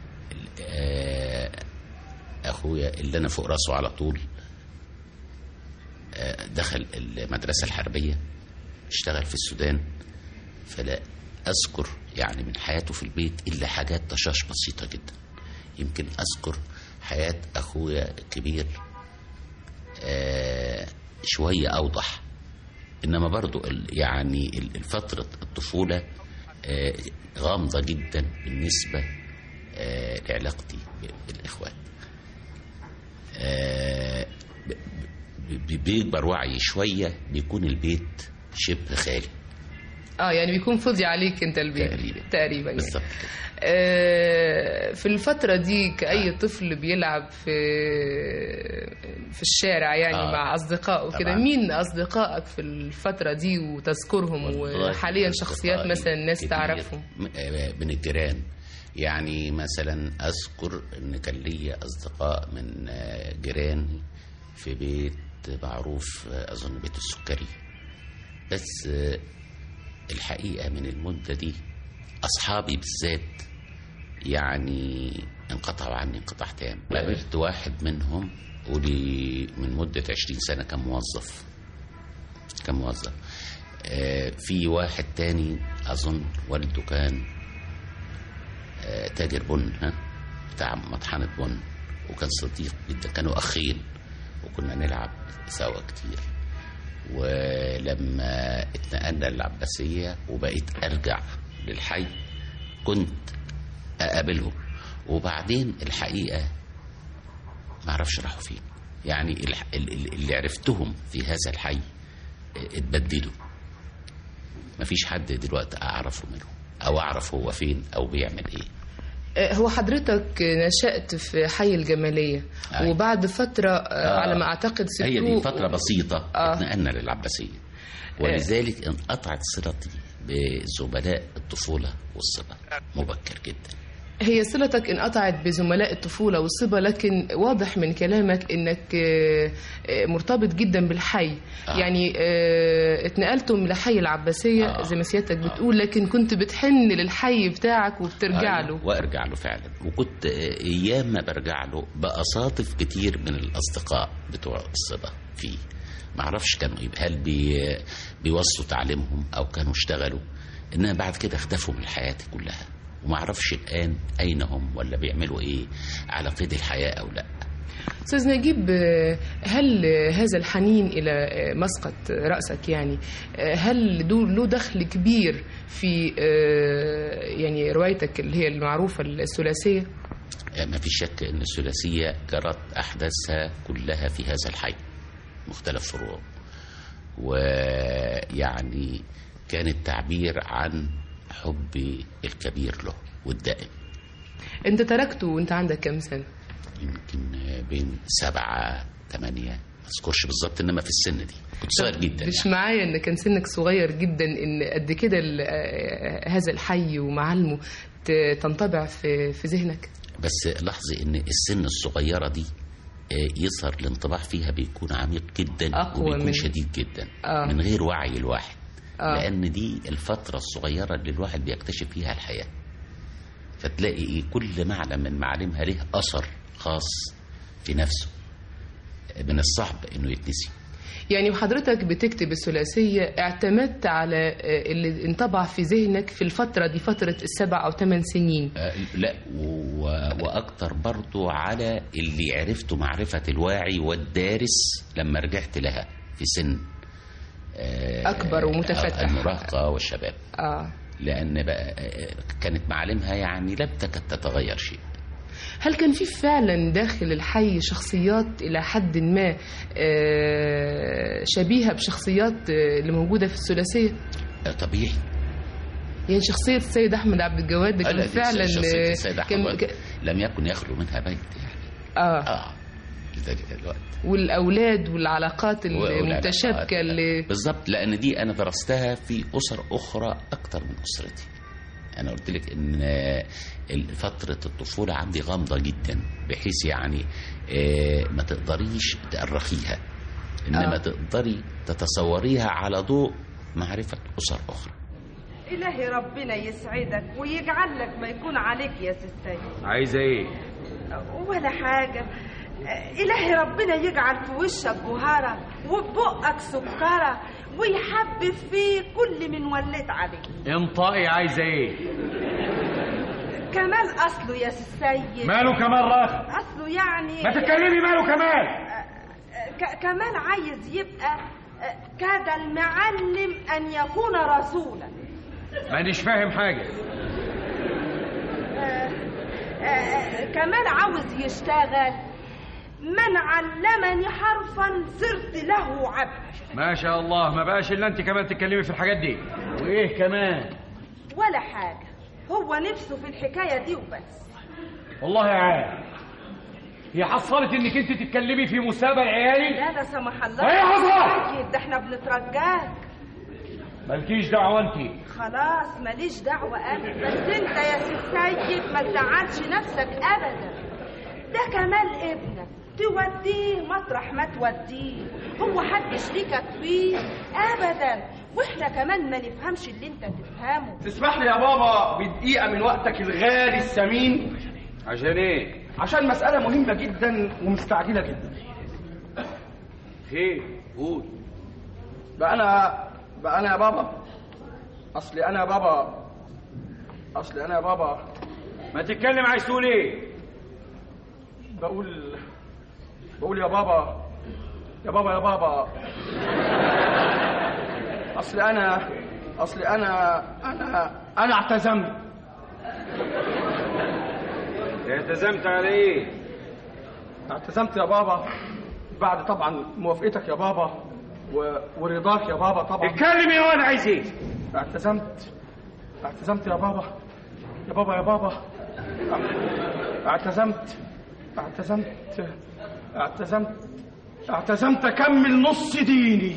V: آه، أخويا اللي أنا فوق راسه على طول آه، دخل المدرسة الحربية اشتغل في السودان فلا أذكر يعني من حياته في البيت إلا حاجات طشاش بسيطة جدا يمكن أذكر حياة أخويا الكبير آه، شوية أوضح إنما برضو ال- يعني ال- الفترة الطفولة آه، غامضة جدا بالنسبة آه، لعلاقتي ب- بالإخوات آه، ب- ب- بيكبر وعي شوية بيكون البيت شبه خالي
U: اه يعني بيكون فضي عليك انت البيت
V: تقريبا
U: تقريبا يعني.
V: بالظبط
U: آه، في الفترة دي كأي طفل بيلعب في في الشارع يعني
V: آه.
U: مع أصدقائه كده
V: طبعاً.
U: مين أصدقائك في الفترة دي وتذكرهم
V: والله
U: وحاليا شخصيات
V: أصدقائي
U: مثلا الناس
V: كتير
U: تعرفهم
V: م- آه، من الجيران يعني مثلا أذكر إن كان لي أصدقاء من آه، جيراني في بيت معروف آه، أظن بيت السكري بس آه، الحقيقة من المدة دي أصحابي بالذات يعني انقطعوا عني انقطاع تام قابلت واحد منهم ولي من مدة عشرين سنة كان موظف كان موظف آه، في واحد تاني أظن والده كان آه، تاجر بن ها بتاع مطحنة بن وكان صديق جدا كانوا أخين وكنا نلعب سوا كتير ولما اتنقلنا للعباسية وبقيت أرجع للحي كنت أقابلهم وبعدين الحقيقة ما اعرفش راحوا فين يعني الح- ال- ال- اللي عرفتهم في هذا الحي اتبدلوا مفيش حد دلوقتي اعرفه منهم او اعرف هو فين او بيعمل ايه
U: آه، هو حضرتك نشأت في حي الجمالية
V: أيوة.
U: وبعد فترة آه،
V: آه.
U: على ما أعتقد
V: هي دي
U: سبتوه
V: فترة بسيطة
U: آه.
V: اتنقلنا للعباسية ولذلك انقطعت صلتي بزملاء الطفولة والصبا مبكر جدا
U: هي صلتك انقطعت بزملاء الطفولة والصبا لكن واضح من كلامك انك آه، آه، مرتبط جدا بالحي
V: آه.
U: يعني آه، اتنقلتم لحي العباسية
V: آه.
U: زي ما سيادتك بتقول لكن كنت بتحن للحي بتاعك وبترجع
V: أيوة،
U: له
V: وارجع له فعلا وكنت آه، ايام ما برجع له بأصادف كتير من الاصدقاء بتوع الصبا فيه ما اعرفش كانوا ايه هل بي بيوصوا تعليمهم او كانوا اشتغلوا انما بعد كده اختفوا من حياتي كلها وما اعرفش الان اين هم ولا بيعملوا ايه على قيد الحياه او لا
U: أستاذ نجيب آه، هل آه، هذا الحنين إلى آه، مسقط رأسك يعني آه، هل دو- له دخل كبير في آه، يعني روايتك اللي هي المعروفة الثلاثية
V: ما في شك ان الثلاثيه جرت احداثها كلها في هذا الحي مختلف فروعه ويعني كان التعبير عن حبي الكبير له والدائم
U: أنت تركته وأنت عندك كم سنة؟
V: يمكن بين سبعة ثمانية ما اذكرش بالظبط انما في السن دي كنت صغير جدا
U: مش معايا ان كان سنك صغير جدا ان قد كده ال- آه، هذا الحي ومعالمه ت- تنطبع في في ذهنك
V: بس لاحظي ان السن الصغيرة دي آه، يظهر الانطباع فيها بيكون عميق جدا
U: أقوى
V: وبيكون
U: من-
V: شديد جدا
U: آه.
V: من غير وعي الواحد
U: آه.
V: لان دي الفترة الصغيرة اللي الواحد بيكتشف فيها الحياة فتلاقي ايه كل معلم من معالمها له اثر خاص في نفسه من الصعب انه يتنسي
U: يعني وحضرتك بتكتب الثلاثية اعتمدت على آه، اللي انطبع في ذهنك في الفترة دي فترة السبع أو ثمان سنين
V: آه، لا و... واكتر برضو على اللي عرفته معرفة الواعي والدارس لما رجعت لها في سن آه،
U: أكبر ومتفتح.
V: آه، المراهقة والشباب
U: آه.
V: لأن بقى آه، كانت معالمها يعني لم تكد تتغير شيء
U: هل كان في فعلا داخل الحي شخصيات إلى حد ما آه، شبيهة بشخصيات آه، اللي موجودة في الثلاثية؟
V: آه، طبيعي
U: يعني شخصية السيد أحمد عبد الجواد ده
V: آه،
U: كان
V: لا، دي
U: فعلا
V: شخصية
U: آه،
V: السيد أحمد
U: كان
V: وائل لم يكن يخلو منها بيت يعني
U: آه.
V: آه لذلك الوقت
U: والأولاد والعلاقات
V: والعلاقات.
U: المتشابكة اللي
V: بالظبط لان دي انا درستها في اسر اخرى اكتر من اسرتي انا قلت لك ان فتره الطفوله عندي غامضه جدا بحيث يعني آه، ما تقدريش تأرخيها انما
B: آه.
V: تقدري تتصوريها على ضوء معرفه اسر اخرى
B: إلهي ربنا يسعدك ويجعل لك ما يكون عليك يا ستي
R: عايزه ايه
B: ولا حاجة إلهي ربنا يجعل في وشك بهارة وببقك سكرة ويحبب فيه كل من وليت عليه
E: انطقي عايزه ايه
B: كمال أصله يا سي السيد
E: ماله كمال راخ
B: أصله يعني
E: ما تتكلمي ماله كمال
B: ك- كمال عايز يبقى كاد المعلم أن يكون رسولا
E: مانيش فاهم حاجه
B: آه، آه، كمال عاوز يشتغل من علمني حرفا صرت له عبد
E: ما شاء الله ما بقاش الا انت كمان تتكلمي في الحاجات دي وايه كمان
B: ولا حاجة هو نفسه في الحكاية دي وبس
E: والله عارف هي حصلت انك انت تتكلمي في مستقبل عيالي
B: لا لا سمح الله
E: ايه حصل؟
B: أكيد ده احنا بنترجاك
E: مالكيش دعوه انت
B: خلاص ماليش دعوة أنا بس أنت يا سي السيد ما تزعلش نفسك أبدا ده كمال ابنك توديه مطرح ما توديه هو حد شريكك فيه أبدا واحنا كمان ما نفهمش اللي انت تفهمه
F: تسمح لي يا بابا بدقيقة من وقتك الغالي الثمين
E: عشان ايه؟
F: عشان مسألة مهمة جدا ومستعجلة جدا
E: خير قول
F: بقى أنا بقى أنا يا بابا أصلي أنا يا بابا أصلي أنا يا بابا
E: ما تتكلم عايز تقول ايه؟
F: بقول بقول يا بابا يا بابا يا بابا أصلي أنا أصلي أنا أنا أنا اعتزمت
E: التزمت على ايه؟
F: اعتزمت يا بابا بعد طبعا موافقتك يا بابا و... ورضاك يا بابا طبعا
E: اتكلم يا ولد عايز ايه؟
F: اعتزمت اعتزمت يا بابا يا بابا يا بابا اعتزمت اعتزمت اعتزمت اعتزمت اكمل نص ديني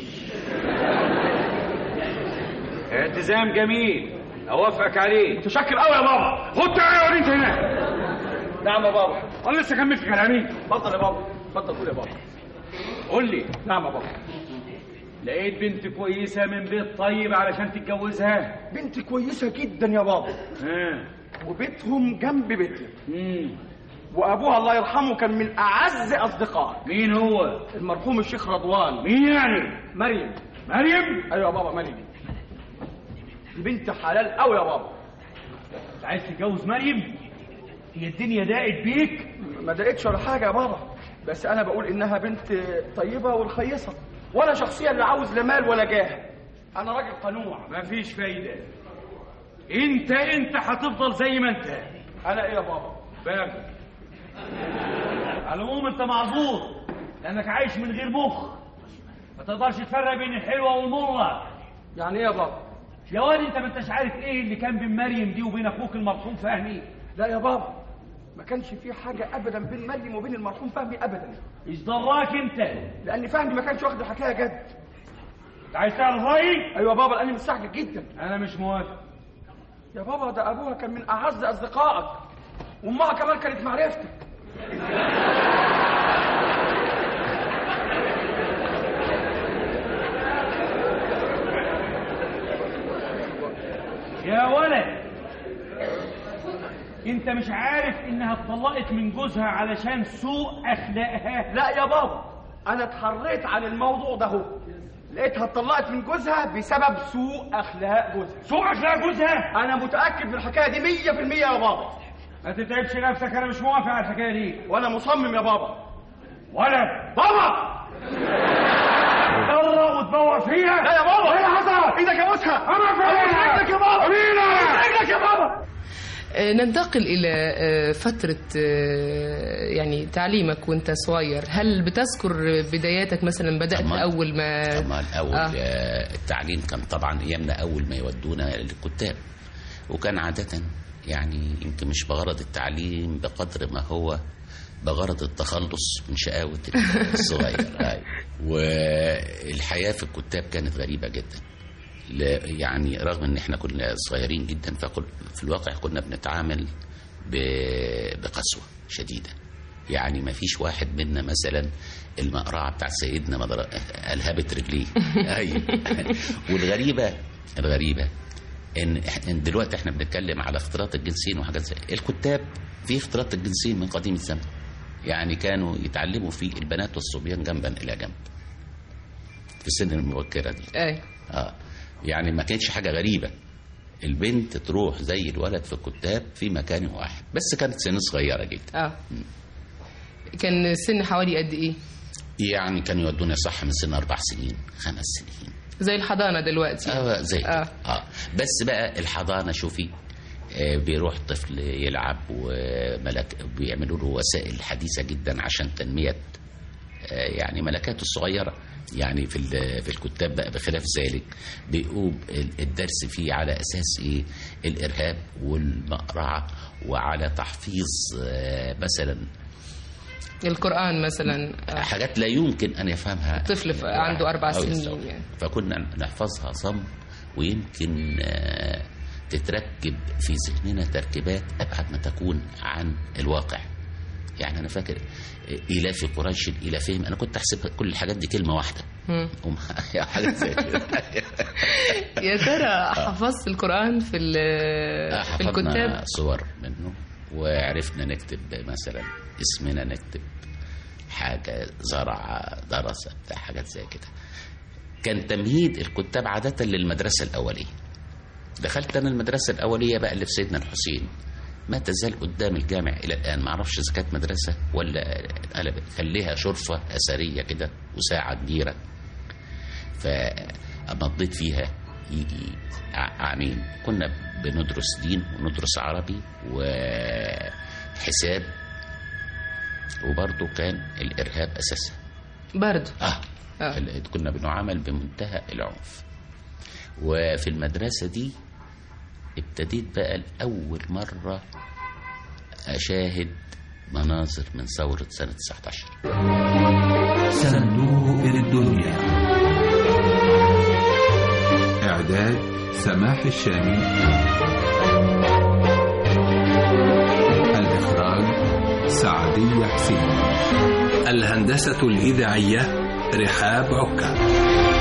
E: التزام جميل اوافقك عليه
F: متشكر قوي يا بابا
E: خد تعالى وريني انت هناك
F: نعم يا بابا
E: انا لسه كملت كلامي
F: اتفضل يا بابا اتفضل قول يا بابا
E: قول لي
F: نعم يا بابا
E: لقيت بنت كويسه من بيت طيب علشان تتجوزها
F: بنت كويسه جدا يا بابا
E: ها
F: وبيتهم جنب بيتنا وابوها الله يرحمه كان من اعز اصدقائي
E: مين هو
F: المرحوم الشيخ رضوان
E: مين يعني
F: مريم
E: مريم
F: ايوه يا بابا مريم دي بنت حلال قوي يا بابا
E: عايز تتجوز مريم هي الدنيا ضاقت بيك
F: ما ضاقتش ولا حاجه يا بابا بس انا بقول انها بنت طيبه ورخيصه ولا شخصيه اللي عاوز لا مال ولا جاه انا راجل قنوع
E: مفيش فايده انت انت هتفضل زي ما انت
F: انا ايه يا بابا
E: فاهم على العموم انت معذور لانك عايش من غير مخ ما تقدرش تفرق بين الحلوه والمره
F: يعني ايه يا بابا
E: يا واد انت ما انتش عارف ايه اللي كان بين مريم دي وبين اخوك المرحوم فهمي
F: لا يا بابا ما كانش في حاجه ابدا بين مريم وبين المرحوم فهمي ابدا
E: ايش دراك انت
F: لان فهمي ما كانش واخد الحكايه جد
E: انت عايز تعرف رايي
F: ايوه يا بابا لاني مستعجل جدا
E: انا مش موافق
F: يا بابا ده ابوها كان من اعز اصدقائك وامها كمان كانت معرفتك
E: يا ولد انت مش عارف انها اتطلقت من جوزها علشان سوء اخلاقها
F: لا يا بابا انا اتحريت عن الموضوع ده هو لقيتها اتطلقت من جوزها بسبب سوء اخلاق جوزها
E: سوء اخلاق جوزها
F: انا متاكد من الحكايه دي 100% يا بابا
E: ما تتعبش نفسك انا مش موافق على الحكايه دي
F: وانا مصمم يا بابا
E: ولد بابا تضرب وتبوق فيها
F: لا يا بابا
E: ايه اللي حصل
F: ايدك يا بوسها
E: انا فاهم
F: رجلك يا بابا
E: مين
F: رجلك يا بابا
U: آه، ننتقل إلى آه، فترة آه، يعني تعليمك وانت صغير هل بتذكر بداياتك مثلا بدأت
V: طبعاً.
U: أول ما
V: طبعا اول
U: آه.
V: آه. التعليم كان طبعا ايامنا اول ما يودونا للكتاب وكان عاده يعني يمكن مش بغرض التعليم بقدر ما هو بغرض التخلص من شقاوة الصغير أيوة. والحياة في الكتاب كانت غريبة جدا لا- يعني رغم ان احنا كنا صغيرين جدا فكل في الواقع كنا بنتعامل ب- بقسوة شديدة يعني ما فيش واحد منا مثلا المقرعة بتاع سيدنا مدر... ألهبت رجليه أيوة والغريبة الغريبة إن إح- إن دلوقتي إحنا بنتكلم على اختلاط الجنسين وحاجات زي الكتاب في اختلاط الجنسين من قديم الزمن يعني كانوا يتعلموا فيه البنات والصبيان جنبا الى جنب في السن المبكره دي
U: اي
V: اه يعني ما كانتش حاجه غريبه البنت تروح زي الولد في الكتاب في مكان واحد بس كانت سن صغيره جدا
U: اه كان السن حوالي قد ايه
V: يعني كانوا يودونا صح من سن اربع سنين خمس سنين
U: زي الحضانه دلوقتي
V: اه زي كده. اه بس بقى الحضانه شوفي آه، بيروح طفل يلعب وملك بيعملوا له وسائل حديثه جدا عشان تنميه آه، يعني ملكاته الصغيره يعني في ال- في الكتاب بقى بخلاف ذلك بيقوم ال- الدرس فيه على اساس ايه الارهاب والمقرعه وعلى تحفيظ آه، مثلا
U: القران مثلا آه.
V: حاجات لا يمكن ان يفهمها
U: طفل ف- عنده اربع
V: أو
U: سنين
V: يستوعب.
U: يعني
V: فكنا نحفظها صم ويمكن آه، تتركب في ذهننا تركيبات ابعد ما تكون عن الواقع يعني انا فاكر الاف قريش الافهم انا كنت احسب كل الحاجات دي كلمه واحده
U: مم.
V: وم- حاجات زي كده
U: يا ترى حفظت القران في ال- في
V: حفظنا
U: الكتاب
V: صور منه وعرفنا نكتب مثلا اسمنا نكتب حاجة زرع درس بتاع حاجات زي كده كان تمهيد الكتاب عادة للمدرسة الأولية دخلت أنا المدرسة الأولية بقى اللي في سيدنا الحسين ما تزال قدام الجامع إلى الآن ما أعرفش إذا كانت مدرسة ولا قلبت كان ليها شرفة أثرية كده وساعة كبيرة فمضيت فيها يجي ع- عامين كنا بندرس دين وندرس عربي وحساب وبرضه كان الإرهاب أساسا
U: برضه
V: آه. ال- كنا بنعامل بمنتهى العنف وفي المدرسة دي ابتديت بقى لأول مرة أشاهد مناظر من ثورة سنة 19
A: صندوق الدنيا إعداد سماح الشامي الإخراج سعدية حسين
D: الهندسة الإذاعية رحاب عكا